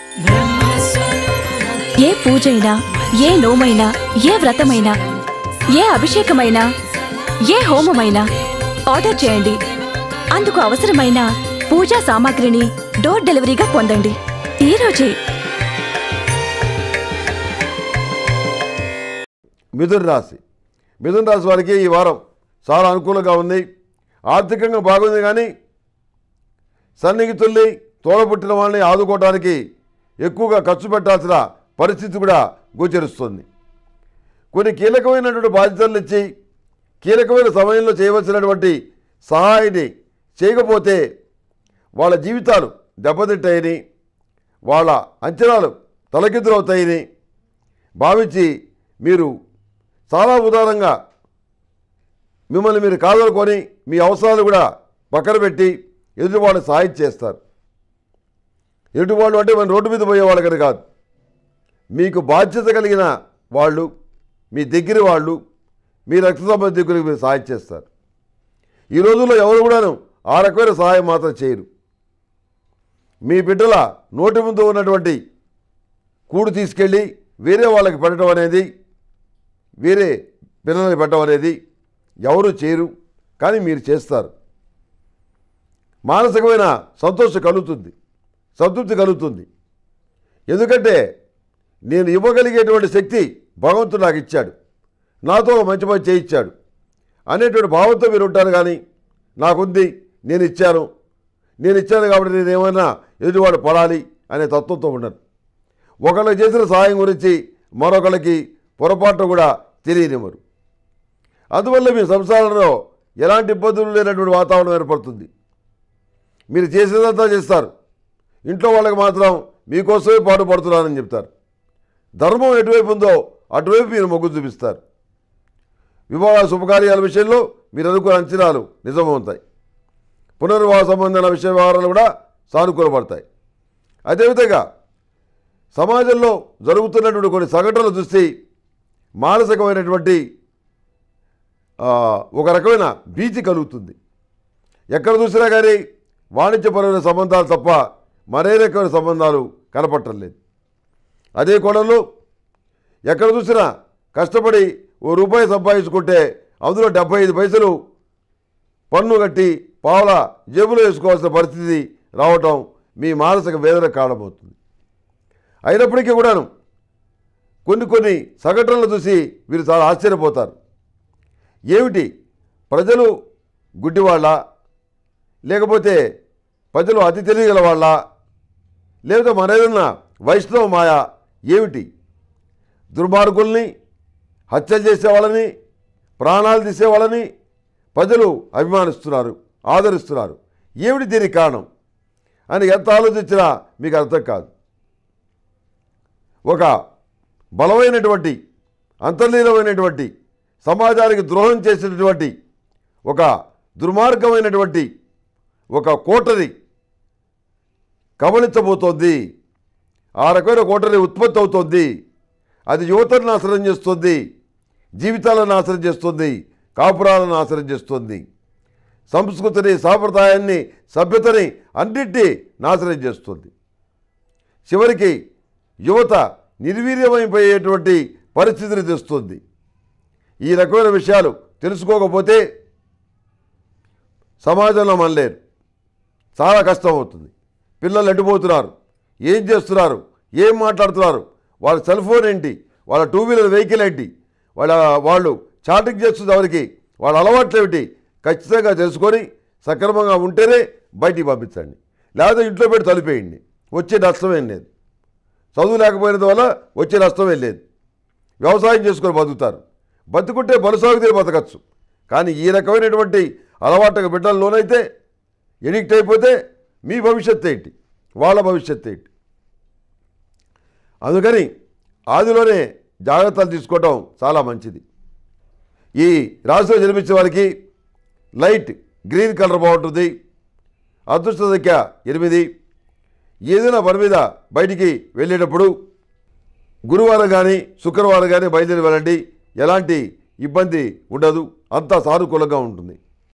ఏ పూజైనా ఏ నోమైనా ఏ వ్రతమైనా ఏ అభిషేకమైనా ఏ హోమమైనా ఆర్డర్ చేయండి అందుకు అవసరమైన పూజా సామాగ్రిని డోర్ డెలివరీగా పొందండి ఈ రోజే మిథున రాశి మిథున రాశి వారికి ఈ వారం చాలా అనుకూలంగా ఉంది ఆర్థికంగా బాగుంది కానీ సన్నిహితుల్ని తోడబుట్టిన వాళ్ళని ఆదుకోవడానికి ఎక్కువగా ఖర్చు పెట్టాల్సిన పరిస్థితి కూడా గోచరిస్తుంది కొన్ని కీలకమైనటువంటి బాధ్యతలు ఇచ్చి కీలకమైన సమయంలో చేయవలసినటువంటి సహాయాన్ని చేయకపోతే వాళ్ళ జీవితాలు దెబ్బతింటాయని వాళ్ళ అంచనాలు తలకిందులవుతాయని భావించి మీరు చాలా ఉదారంగా మిమ్మల్ని మీరు కాదనుకొని మీ అవసరాలు కూడా పక్కన పెట్టి ఎదుటివాళ్ళు సహాయం చేస్తారు ఎదుటివాళ్ళు అంటే మన రోడ్డు మీద పోయే వాళ్ళకని కాదు మీకు బాధ్యత కలిగిన వాళ్ళు మీ దగ్గర వాళ్ళు మీ రక్త సంబంధికులకు మీరు సహాయం చేస్తారు ఈ రోజుల్లో ఎవరు కూడాను ఆ రకమైన సహాయం మాత్రం చేయరు మీ బిడ్డల నోటి ముందు ఉన్నటువంటి కూడు తీసుకెళ్ళి వేరే వాళ్ళకి పెట్టడం అనేది వేరే పిల్లల్ని పెట్టడం అనేది ఎవరు చేయరు కానీ మీరు చేస్తారు మానసికమైన సంతోషం కలుగుతుంది సంతృప్తి కలుగుతుంది ఎందుకంటే నేను ఇవ్వగలిగేటువంటి శక్తి భగవంతుడు నాకు ఇచ్చాడు నాతో ఒక మంచి పని చేయించాడు అనేటువంటి భావంతో మీరు ఉంటారు కానీ నాకుంది నేను ఇచ్చాను నేను ఇచ్చాను కాబట్టి నేను ఏమైనా ఎదుటివాడు పడాలి అనే తత్వంతో ఉండను ఒకళ్ళకి చేసిన సహాయం గురించి మరొకళ్ళకి పొరపాటు కూడా తెలియనివ్వరు అందువల్ల మీ సంసారంలో ఎలాంటి ఇబ్బందులు లేనటువంటి వాతావరణం ఏర్పడుతుంది మీరు చేసేదంతా చేస్తారు ఇంట్లో వాళ్ళకి మాత్రం మీకోసమే పాటుపడుతున్నానని చెప్తారు ధర్మం ఎటువైపు ఉందో అటువైపు మీరు మొగ్గు చూపిస్తారు వివాహ శుభకార్యాల విషయంలో మీరు అనుకున్న అంచనాలు నిజమవుతాయి పునర్వివాహ సంబంధమైన విషయ వ్యవహారాలు కూడా సానుకూలపడతాయి అదేవిధంగా సమాజంలో జరుగుతున్నటువంటి కొన్ని సంఘటనలు చూసి మానసికమైనటువంటి ఆ, ఒక రకమైన భీతి కలుగుతుంది ఎక్కడ చూసినా కానీ వాణిజ్యపరమైన సంబంధాలు తప్ప మరే రకమైన సంబంధాలు కనపడటం లేదు అదే కోణంలో ఎక్కడ చూసినా కష్టపడి ఓ రూపాయి సంపాదించుకుంటే అందులో డెబ్బై ఐదు పైసలు పన్ను కట్టి పావుల జేబులో వేసుకోవాల్సిన పరిస్థితి రావటం మీ మానసిక వేదన కారణమవుతుంది అయినప్పటికీ కూడాను కొన్ని కొన్ని సంఘటనలు చూసి మీరు చాలా ఆశ్చర్యపోతారు ఏమిటి ప్రజలు గుడ్డివాళ్ళ లేకపోతే ప్రజలు అతి తెలియగల వాళ్ళ లేదా మరేదన్నా వైష్ణవ మాయ ఏమిటి దుర్మార్గుల్ని హత్యలు చేసేవాళ్ళని ప్రాణాలు తీసేవాళ్ళని ప్రజలు అభిమానిస్తున్నారు ఆదరిస్తున్నారు ఏమిటి దీనికి కారణం అని ఎంత ఆలోచించినా మీకు అర్థం కాదు ఒక బలమైనటువంటి అంతర్లీనమైనటువంటి సమాజానికి ద్రోహం చేసినటువంటి ఒక దుర్మార్గమైనటువంటి ఒక కోటరి కబలించబోతోంది ఆ రకమైన కోటరి ఉత్పత్తి అవుతోంది అది యువతను నాశనం చేస్తుంది జీవితాలను నాశనం చేస్తుంది కాపురాలను నాశనం చేస్తుంది సంస్కృతిని సాంప్రదాయాన్ని సభ్యతని అన్నింటినీ నాశనం చేస్తుంది చివరికి యువత నిర్వీర్యమైపోయేటువంటి పరిస్థితిని తెస్తుంది ఈ రకమైన విషయాలు తెలుసుకోకపోతే సమాజంలో మనలేరు చాలా కష్టం అవుతుంది పిల్లలు ఎటుపోతున్నారు ఏం చేస్తున్నారు ఏం మాట్లాడుతున్నారు వాళ్ళ సెల్ ఫోన్ ఏంటి వాళ్ళ టూ వీలర్ వెహికల్ ఏంటి వాళ్ళ వాళ్ళు చాటింగ్ చేస్తుంది ఎవరికి వాళ్ళ అలవాట్లు ఏమిటి ఖచ్చితంగా తెలుసుకొని సక్రమంగా ఉంటేనే బయటికి పంపించండి లేకపోతే ఇంట్లో పెట్టి తలిపేయండి వచ్చే నష్టమేం లేదు చదువు లేకపోయినందు వల్ల వచ్చే నష్టమే లేదు వ్యవసాయం చేసుకొని బతుకుతారు బతుకుంటే బలుసాగితే బతకచ్చు కానీ ఈ రకమైనటువంటి అలవాటుకు బిడ్డలు లోనైతే ఎడిక్ట్ అయిపోతే మీ భవిష్యత్తు ఏంటి వాళ్ళ భవిష్యత్తు ఏంటి అందుకని ఆదిలోనే జాగ్రత్తలు తీసుకోవటం చాలా మంచిది ఈ రాశిలో జన్మించే వారికి లైట్ గ్రీన్ కలర్ బాగుంటుంది అదృష్ట సంఖ్య ఎనిమిది ఏదైనా పని మీద బయటికి వెళ్ళేటప్పుడు గురువారం కానీ శుక్రవారం కానీ బయలుదేరి వెళ్ళండి ఎలాంటి ఇబ్బంది ఉండదు అంతా సానుకూలంగా ఉంటుంది